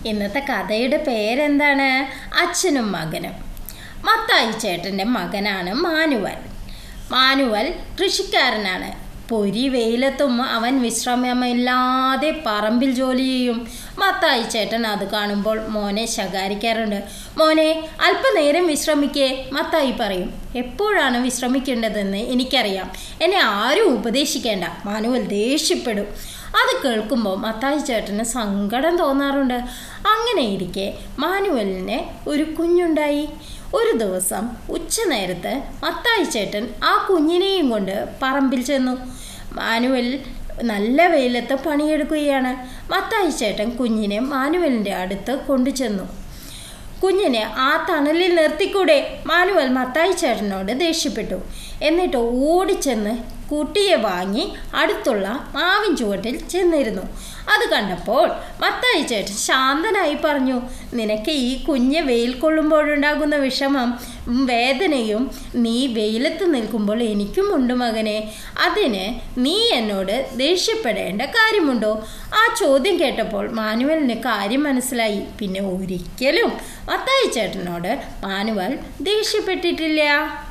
ഇന്നത്തെ കഥയുടെ പേരെന്താണ് അച്ഛനും മകനും മത്തായി ചേട്ടൻ്റെ മകനാണ് മാനുവൽ മാനുവൽ കൃഷിക്കാരനാണ് പൊരി വെയിലത്തും അവൻ വിശ്രമമില്ലാതെ പറമ്പിൽ ജോലി ചെയ്യും മത്തായി ചേട്ടൻ അത് കാണുമ്പോൾ മോനെ ശകാരിക്കാറുണ്ട് മോനെ അല്പനേരം വിശ്രമിക്കേ മത്തായി പറയും എപ്പോഴാണ് വിശ്രമിക്കേണ്ടതെന്ന് എനിക്കറിയാം എന്നെ ആരും ഉപദേശിക്കേണ്ട മാനുവൽ ദേഷ്യപ്പെടും അത് കേൾക്കുമ്പോൾ മത്തായി ചേട്ടന് സങ്കടം തോന്നാറുണ്ട് അങ്ങനെ ഇരിക്കെ മാനുവലിന് ഒരു കുഞ്ഞുണ്ടായി ഒരു ദിവസം ഉച്ചനേരത്ത് മത്തായി ചേട്ടൻ ആ കുഞ്ഞിനെയും കൊണ്ട് പറമ്പിൽ ചെന്നു മാനുവൽ നല്ല വെയിലത്ത് പണിയെടുക്കുകയാണ് മത്തായി ചേട്ടൻ കുഞ്ഞിനെ മാനുവലിൻ്റെ അടുത്ത് കൊണ്ടുചെന്നു കുഞ്ഞിനെ ആ തണലിൽ നിർത്തിക്കൂടെ മാനുവൽ മത്തായി ചേട്ടനോട് ദേഷ്യപ്പെട്ടു എന്നിട്ട് ഓടിച്ചെന്ന് കുട്ടിയെ വാങ്ങി അടുത്തുള്ള മാവിൻ ചുവട്ടിൽ ചെന്നിരുന്നു അത് കണ്ടപ്പോൾ മത്തായി ചേട്ടൻ ശാന്തനായി പറഞ്ഞു നിനക്ക് ഈ കുഞ്ഞ് വെയിൽ കൊള്ളുമ്പോഴുണ്ടാകുന്ന വിഷമം വേദനയും നീ വെയിലത്ത് നിൽക്കുമ്പോൾ എനിക്കും ഉണ്ട് മകനെ അതിന് നീ എന്നോട് ദേഷ്യപ്പെടേണ്ട കാര്യമുണ്ടോ ആ ചോദ്യം കേട്ടപ്പോൾ മാനുവലിന് കാര്യം മനസ്സിലായി പിന്നെ ഒരിക്കലും മത്തായി ചേട്ടനോട് മാനുവൽ ദേഷ്യപ്പെട്ടിട്ടില്ല